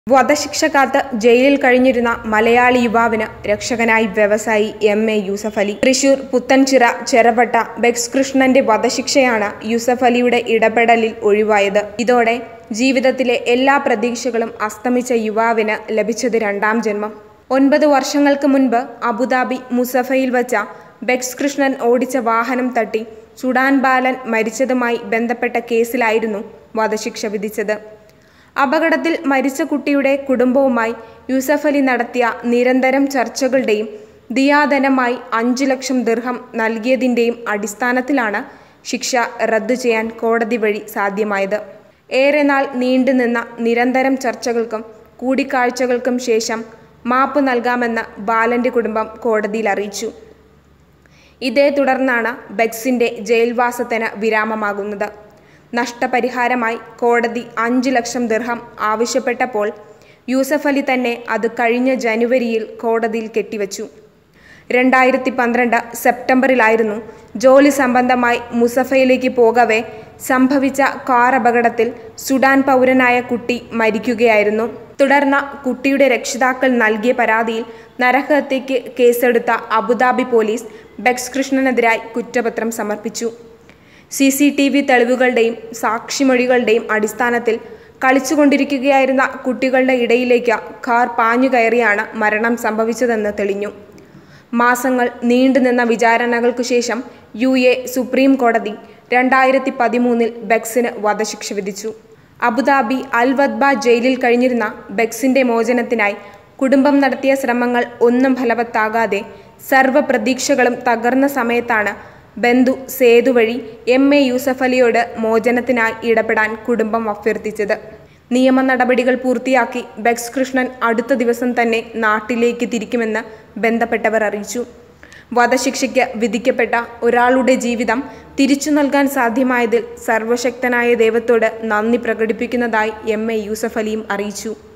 വധശിക്ഷ കാത്ത് ജയിലിൽ കഴിഞ്ഞിരുന്ന മലയാളി യുവാവിന് രക്ഷകനായി വ്യവസായി എം എ യൂസഫ് അലി തൃശൂർ പുത്തൻചിറ ചെറപട്ട ബെക്സ് കൃഷ്ണന്റെ വധശിക്ഷയാണ് യൂസഫ് അലിയുടെ ഇടപെടലിൽ ഒഴിവായത് ഇതോടെ ജീവിതത്തിലെ എല്ലാ പ്രതീക്ഷകളും അസ്തമിച്ച യുവാവിന് ലഭിച്ചത് രണ്ടാം ജന്മം ഒൻപത് വർഷങ്ങൾക്ക് മുൻപ് അബുദാബി മുസഫയിൽ വച്ച ബെക്സ് കൃഷ്ണൻ ഓടിച്ച വാഹനം തട്ടി സുഡാൻ ബാലൻ മരിച്ചതുമായി ബന്ധപ്പെട്ട കേസിലായിരുന്നു വധശിക്ഷ വിധിച്ചത് അപകടത്തിൽ മരിച്ച കുട്ടിയുടെ കുടുംബവുമായി യൂസഫ് അലി നടത്തിയ നിരന്തരം ചർച്ചകളുടെയും ദിയാധനമായി അഞ്ചു ലക്ഷം ദിർഹം നൽകിയതിൻ്റെയും അടിസ്ഥാനത്തിലാണ് ശിക്ഷ റദ്ദു ചെയ്യാൻ കോടതി വഴി സാധ്യമായത് ഏറെ നാൾ നീണ്ടുനിന്ന നിരന്തരം ചർച്ചകൾക്കും കൂടിക്കാഴ്ചകൾക്കും ശേഷം മാപ്പ് നൽകാമെന്ന് ബാലന്റെ കുടുംബം കോടതിയിൽ അറിയിച്ചു ഇതേ തുടർന്നാണ് ബെക്സിന്റെ ജയിൽവാസത്തിന് വിരാമമാകുന്നത് നഷ്ടപരിഹാരമായി കോടതി അഞ്ച് ലക്ഷം ദിർഹം ആവശ്യപ്പെട്ടപ്പോൾ യൂസഫ് അലി തന്നെ അത് കഴിഞ്ഞ ജനുവരിയിൽ കോടതിയിൽ കെട്ടിവച്ചു രണ്ടായിരത്തി പന്ത്രണ്ട് സെപ്റ്റംബറിലായിരുന്നു ജോലി സംബന്ധമായി മുസഫയിലേക്ക് പോകവെ സംഭവിച്ച കാർ അപകടത്തിൽ സുഡാൻ പൗരനായ കുട്ടി മരിക്കുകയായിരുന്നു തുടർന്ന് കുട്ടിയുടെ രക്ഷിതാക്കൾ നൽകിയ പരാതിയിൽ നരഹത്യയ്ക്ക് കേസെടുത്ത അബുദാബി പോലീസ് ബെക്സ് കൃഷ്ണനെതിരായി കുറ്റപത്രം സമർപ്പിച്ചു സി സി ടി വി തെളിവുകളുടെയും സാക്ഷിമൊഴികളുടെയും അടിസ്ഥാനത്തിൽ കളിച്ചുകൊണ്ടിരിക്കുകയായിരുന്ന കുട്ടികളുടെ ഇടയിലേക്ക് കാർ പാഞ്ഞു കയറിയാണ് മരണം സംഭവിച്ചതെന്ന് തെളിഞ്ഞു മാസങ്ങൾ നീണ്ടുനിന്ന വിചാരണകൾക്കു ശേഷം യു എ സുപ്രീം കോടതി രണ്ടായിരത്തി പതിമൂന്നിൽ ബെക്സിന് വധശിക്ഷ വിധിച്ചു അബുദാബി അൽ വദ്ബ ജയിലിൽ കഴിഞ്ഞിരുന്ന ബെക്സിന്റെ മോചനത്തിനായി കുടുംബം നടത്തിയ ശ്രമങ്ങൾ ഒന്നും ഫലവത്താകാതെ സർവ്വ പ്രതീക്ഷകളും തകർന്ന സമയത്താണ് ബന്ധു സേതു വഴി എം എ യൂസഫ് അലിയോട് മോചനത്തിനായി ഇടപെടാൻ കുടുംബം അഭ്യർത്ഥിച്ചത് നിയമ നടപടികൾ പൂർത്തിയാക്കി ബെക്സ് കൃഷ്ണൻ അടുത്ത ദിവസം തന്നെ നാട്ടിലേക്ക് തിരിക്കുമെന്ന് ബന്ധപ്പെട്ടവർ അറിയിച്ചു വധശിക്ഷയ്ക്ക് വിധിക്കപ്പെട്ട ഒരാളുടെ ജീവിതം തിരിച്ചു നൽകാൻ സാധ്യമായതിൽ സർവശക്തനായ ദൈവത്തോട് നന്ദി പ്രകടിപ്പിക്കുന്നതായി എം എ യൂസഫ് അലിയും അറിയിച്ചു